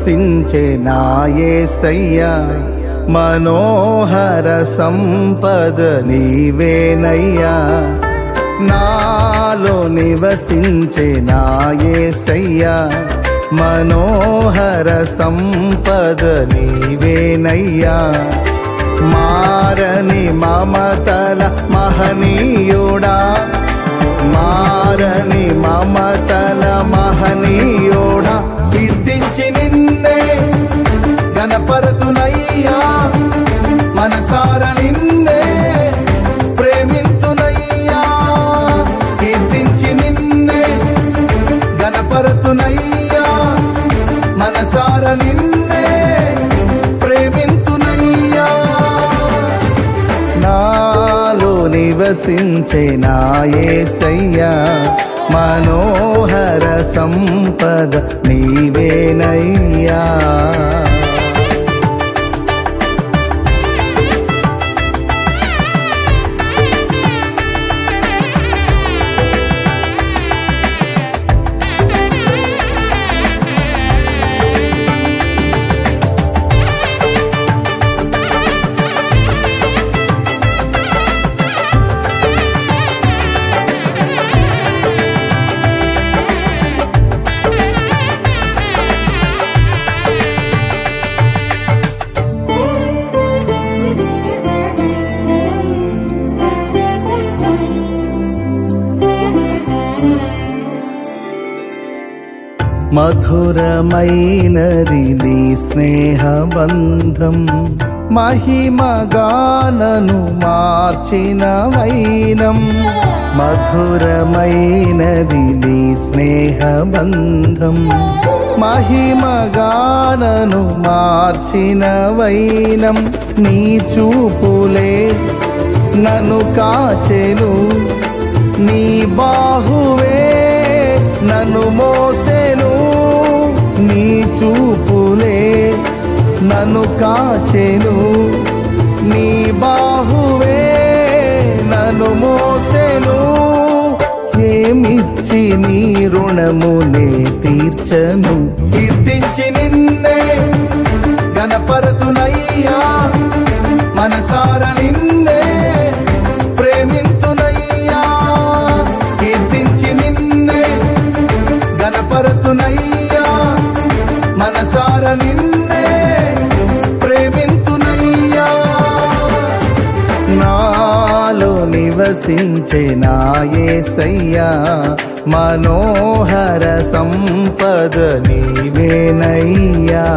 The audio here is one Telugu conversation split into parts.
నివసించే నాయసయ్యా మనోహర సంపద నీవేనయ్యా నాలో నివసించే నాయసయ్యా మనోహర సంపద నీవేనయ్యా మారని మమతల మహనీయుడా మారని మమతల మహనీయుడా కీర్తించి నిన్నే గణపరతునయ్యా మనసార నిన్నే ప్రేమింతునయ్యా కీర్తించి నిన్నే గణపరతునయ్యా మనసార నిన్నే ప్రేమింతునయ్యా నాలో నివసించే నాయసయ్యా మనోహర సంపద నీవేనయ్యా మధురమైనది నీ స్నేహబంధం మహిమగానను మార్చిన వైనం మధురమైనది నీ స్నేహబంధం మహిమగానను మార్చిన వైనం నీ చూపులే నన్ను కాచెను నీ బాహువే నన్ను మోసెను నీ చూపులే నన్ను కాచెను నీ బాహువే నన్ను మోసెను ఏమిచ్చి నీ రుణమునే తీర్చను కీర్తించి నిన్నే గణపరతునయ్యా మనసార నిన్నే ప్రేమింతునయ్యా కీర్తించి నిన్నే గణపరతునయ్యా మనసార నిన్నే ప్రేమింతునయ్యా నాలో నివసించే నాయసయ్యా మనోహర సంపద నీవేనయ్యా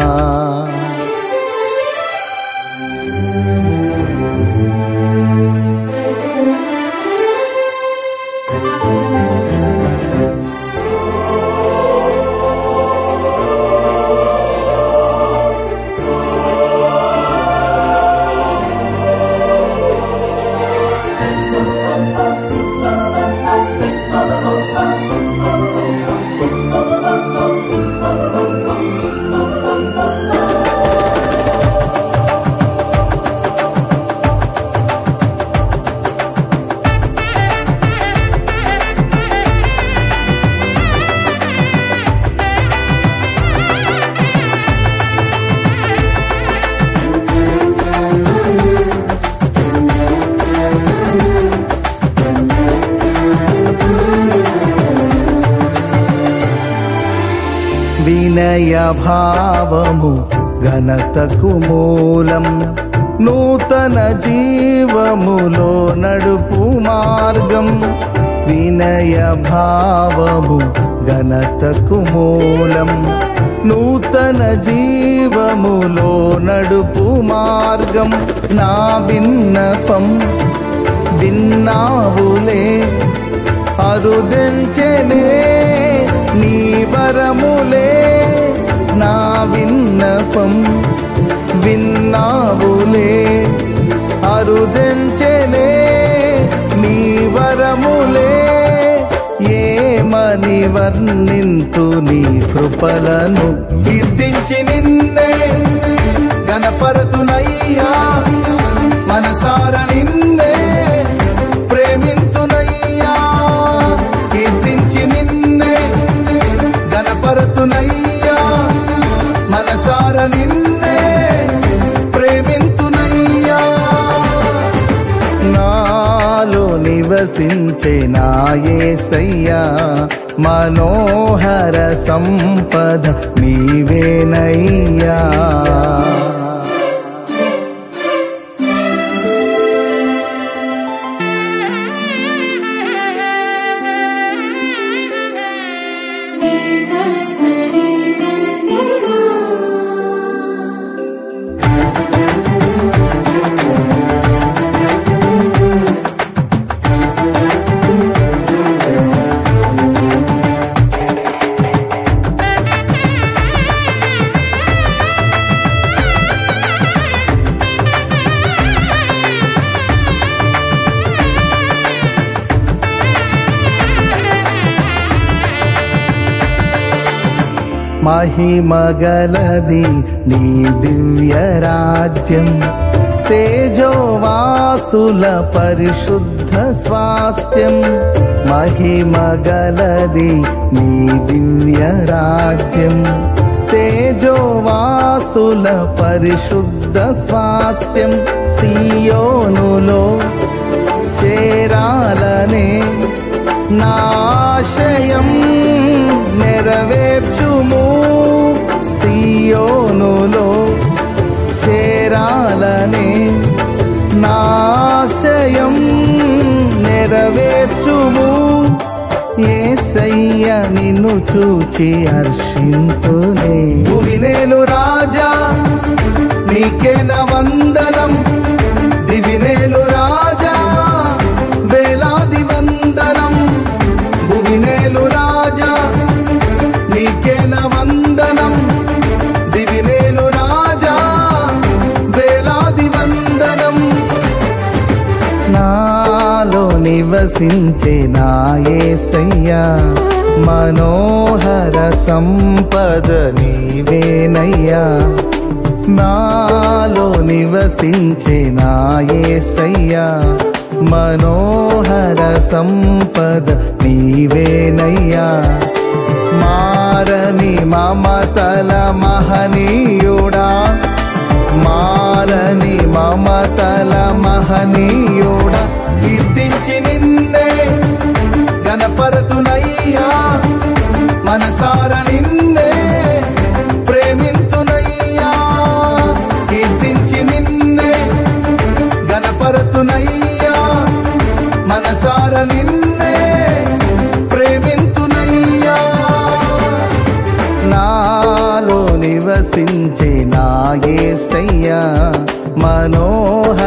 వినయ భావము ఘనతకు మూలం నూతన జీవములో నడుపు మార్గం వినయ భావము ఘనతకు మూలం నూతన జీవములో నడుపు మార్గం నా విన్నపం విన్నావులే అరుదెల్చెనే నీ వరములే నా విన్నపం విన్నావులే అరుదెల్చెనే నీ వరములే ఏమని వర్ణింతు నీ కృపలను కీర్తించి నిన్నే గణపరతునయ్యా మనసార నిన్నే ప్రేమింతునయ్యా కీర్తించి నిన్నే గణపరతునయ్యా నిన్నే ప్రేమింతునయ్యా నాలో నివసించే నా యేసయ్యా మనోహర సంపద నీవేనయ్యా రేగా సరిగా నిగా మహిమగలది నీ దివ్య రాజ్యం తేజోవాసుల పరిశుద్ధ స్వాస్థ్యం మహిమగలది నీ దివ్య రాజ్యం తేజోవాసుల పరిశుద్ధ స్వాస్థ్యం సియోనులో చేరాలనే నాశయం నెరవేర్చుము సియోనులో చేరాలనే నాశయం నెరవేర్చుము ఏసయ్య నిన్ను చూచి హర్షింతునే భువినేలు రాజా నీకేన వందనం దివినేలు రాజా వేలాది వందనం భువినేలు రాజా నీకేన వందనం దివినేలు రాజా వేలాది వందనం నాలో నివసించే నా యేసయ్యా మనోహర సంపద నీవేనయ్యా నాలో నివసించే నా యేసయ్యా మనోహర సంపద నీవేనయ్యా మారని మమతల మహనీయుడా మారని మమతల మహనీయుడా కీర్తించి నిన్నే గణపరతునయ్యా మనసార నిన్నే ప్రేమింతునయ్యా కీర్తించి నిన్నే గణపరతునయ్యా మనసార నిన్నే ప్రేమింతునయ్యా నాలో నివసించే నా యేసయ్యా మనోహర